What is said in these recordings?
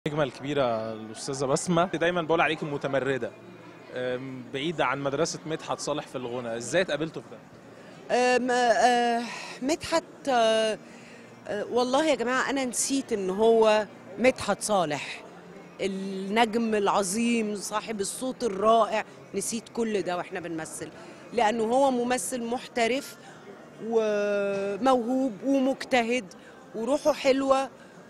النجمة الكبيرة الأستاذة بسمة دايما بقول عليك متمردة أم، بعيدة عن مدرسة مدحت صالح في الغنى ازاي اتقابلتوا في ده؟ أم، آه، مدحت آه، آه، والله يا جماعة أنا نسيت إن هو مدحت صالح النجم العظيم صاحب الصوت الرائع نسيت كل ده واحنا بنمثل لأنه هو ممثل محترف وموهوب ومجتهد وروحه حلوة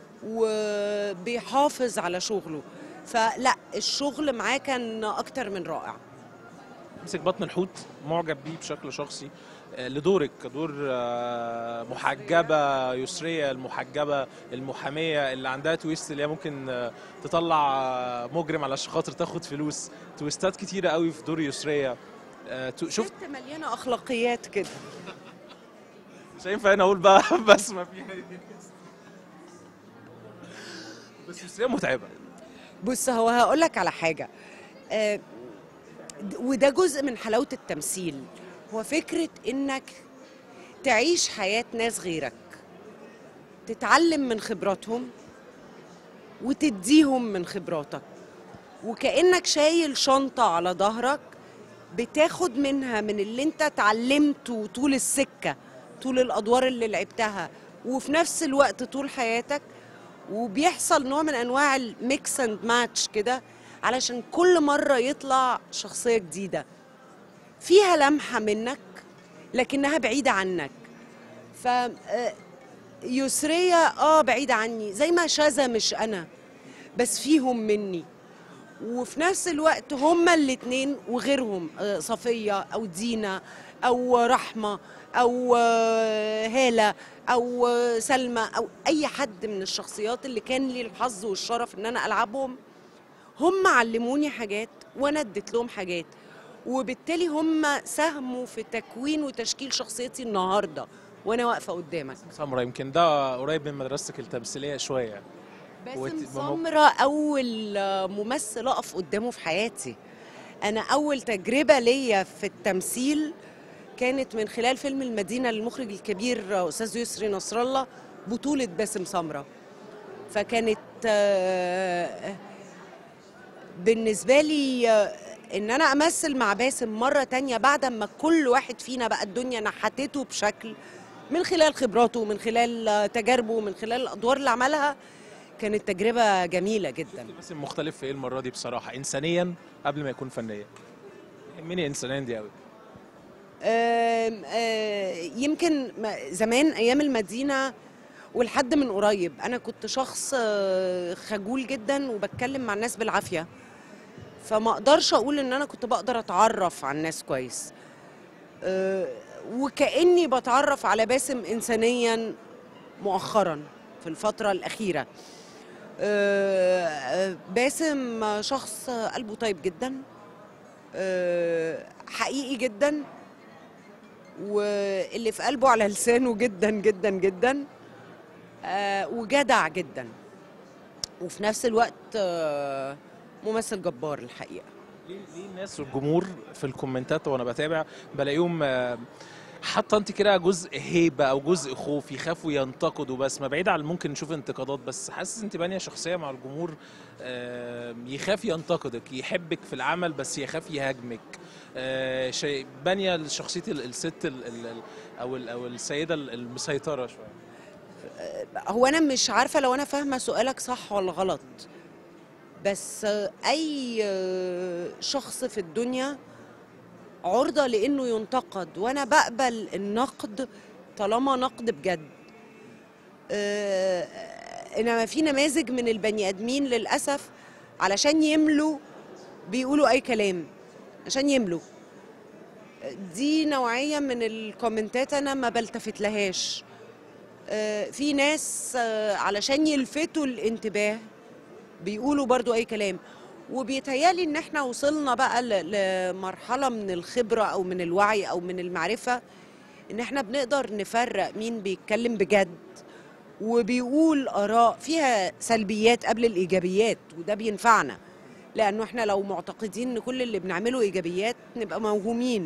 وبيحافظ على شغله فلا الشغل معاه كان أكتر من رائع مسك بطن الحوت معجب بيه بشكل شخصي آه، لدورك كدور آه، محجبة يسرية المحجبة المحامية اللي عندها تويست اللي هي ممكن آه، تطلع آه، مجرم على خاطر تاخد فلوس تويستات كتيرة قوي في دور يسرية آه، تو- شفت ست مليانة أخلاقيات كده مش هينفع انا اقول بقى بسمة فيها إيه. بس يسرية متعبة بص هو هقول لك على حاجه آه، د- وده جزء من حلاوه التمثيل هو فكره انك تعيش حياه ناس غيرك تتعلم من خبراتهم وتديهم من خبراتك وكانك شايل شنطه على ظهرك بتاخد منها من اللي انت اتعلمته طول السكه طول الادوار اللي لعبتها وفي نفس الوقت طول حياتك وبيحصل نوع من انواع الميكس اند ماتش كده علشان كل مره يطلع شخصيه جديده فيها لمحه منك لكنها بعيده عنك ف آه، يسرية اه بعيدة عني زي ما شاذة مش أنا بس فيهم مني وفي نفس الوقت هما الاتنين وغيرهم آه، صفية أو دينا أو رحمة أو آه، هالة أو آه، سلمى أو أي حد من الشخصيات اللي كان لي الحظ والشرف إن أنا ألعبهم هم علموني حاجات وأنا اديت لهم حاجات وبالتالي هم ساهموا في تكوين وتشكيل شخصيتي النهارده وانا واقفه قدامك سمرة يمكن ده قريب من مدرستك التمثيلية شوية وت- باسم مم- سمرة أول ممثل أقف قدامه في حياتي أنا أول تجربة ليا في التمثيل كانت من خلال فيلم المدينة للمخرج الكبير أستاذ يسري نصر الله بطولة باسم سمرة فكانت آه، بالنسبة لي آه، إن أنا أمثل مع باسم مرة تانية بعد ما كل واحد فينا بقى الدنيا نحتته بشكل من خلال خبراته من خلال آه، تجاربه من خلال الأدوار اللي عملها كانت تجربة جميلة جدا بس مختلف في ايه المرة دي بصراحة انسانيا قبل ما يكون فنيا يهمني انسانيا دي قوي آم، آه، يمكن ما- زمان ايام المدينه ولحد من قريب انا كنت شخص آه، خجول جدا وبتكلم مع الناس بالعافيه فما اقدرش اقول ان انا كنت بقدر اتعرف على الناس كويس آه، وكاني بتعرف على باسم انسانيا مؤخرا في الفتره الاخيره آه، آه، باسم شخص قلبه طيب جدا آه، حقيقي جدا واللي في قلبه على لسانه جدا جدا جدا آه، وجدع جدا وفي نفس الوقت آه، ممثل جبار الحقيقه ليه ليه الناس والجمهور في الكومنتات وانا بتابع بلاقيهم آه، حاطه انت كده جزء هيبه او جزء خوف يخافوا ينتقدوا بس ما بعيد عن ممكن نشوف انتقادات بس حاسس انت بانيه شخصيه مع الجمهور آه، يخاف ينتقدك يحبك في العمل بس يخاف يهاجمك آه، شيء بانيه شخصيه ال- الست ال- ال- ال- او ال- او السيده ال- المسيطره شويه هو انا مش عارفه لو انا فاهمه سؤالك صح ولا غلط بس آه، اي آه، شخص في الدنيا عرضه لانه ينتقد وانا بقبل النقد طالما نقد بجد آه، انما في نماذج من البني ادمين للاسف علشان يملوا بيقولوا اي كلام عشان يملوا دي نوعيه من الكومنتات انا ما بلتفت لهاش آه، في ناس آه، علشان يلفتوا الانتباه بيقولوا برضو اي كلام وبيتهيالي ان احنا وصلنا بقى ل- لمرحله من الخبره او من الوعي او من المعرفه ان احنا بنقدر نفرق مين بيتكلم بجد وبيقول اراء فيها سلبيات قبل الايجابيات وده بينفعنا لانه احنا لو معتقدين ان كل اللي بنعمله ايجابيات نبقى موهومين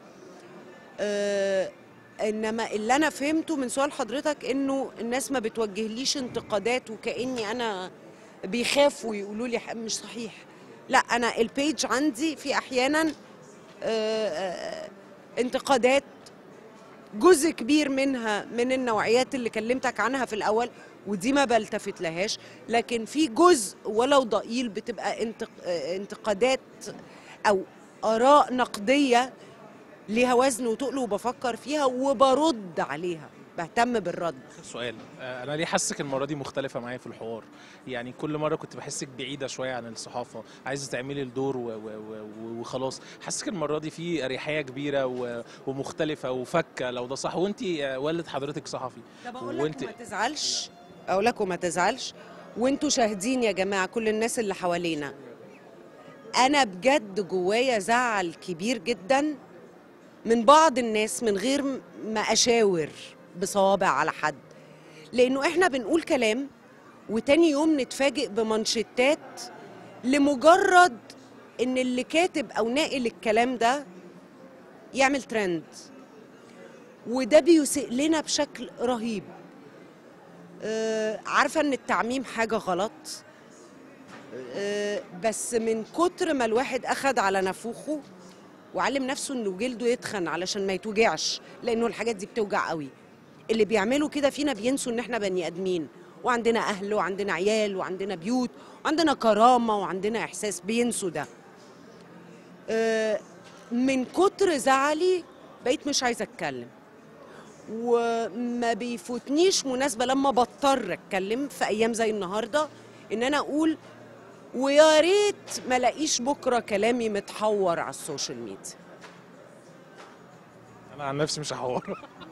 آه، انما اللي انا فهمته من سؤال حضرتك انه الناس ما بتوجهليش انتقادات وكاني انا بيخافوا يقولوا لي ح- مش صحيح لا انا البيج عندي في احيانا آه، آه، انتقادات جزء كبير منها من النوعيات اللي كلمتك عنها في الاول ودي ما بلتفت لهاش لكن في جزء ولو ضئيل بتبقى انتق- آه، انتقادات او اراء نقديه ليها وزن وتقل وبفكر فيها وبرد عليها بهتم بالرد آخر سؤال آه، انا ليه حاسك المره دي مختلفه معايا في الحوار يعني كل مره كنت بحسك بعيده شويه عن الصحافه عايزه تعملي الدور و- و- و- وخلاص حاسك المره دي في اريحيه كبيره و- ومختلفه وفكه لو ده صح وانت آه، والد حضرتك صحفي طب اقول لك وانت وما تزعلش اقول لك وما تزعلش وانتوا شاهدين يا جماعه كل الناس اللي حوالينا انا بجد جوايا زعل كبير جدا من بعض الناس من غير م- ما اشاور بصوابع على حد لانه احنا بنقول كلام وتاني يوم نتفاجئ بمانشيتات لمجرد ان اللي كاتب او ناقل الكلام ده يعمل ترند وده بيسيء لنا بشكل رهيب آه، عارفه ان التعميم حاجه غلط آه، بس من كتر ما الواحد اخد على نافوخه وعلم نفسه انه جلده يتخن علشان ما يتوجعش لانه الحاجات دي بتوجع قوي اللي بيعملوا كده فينا بينسوا ان احنا بني ادمين وعندنا اهل وعندنا عيال وعندنا بيوت وعندنا كرامه وعندنا احساس بينسوا ده آه، من كتر زعلي بقيت مش عايزه اتكلم وما بيفوتنيش مناسبة لما بضطر اتكلم في ايام زي النهارده ان انا اقول ويا ريت ما الاقيش بكره كلامي متحور على السوشيال ميديا انا عن نفسي مش هحور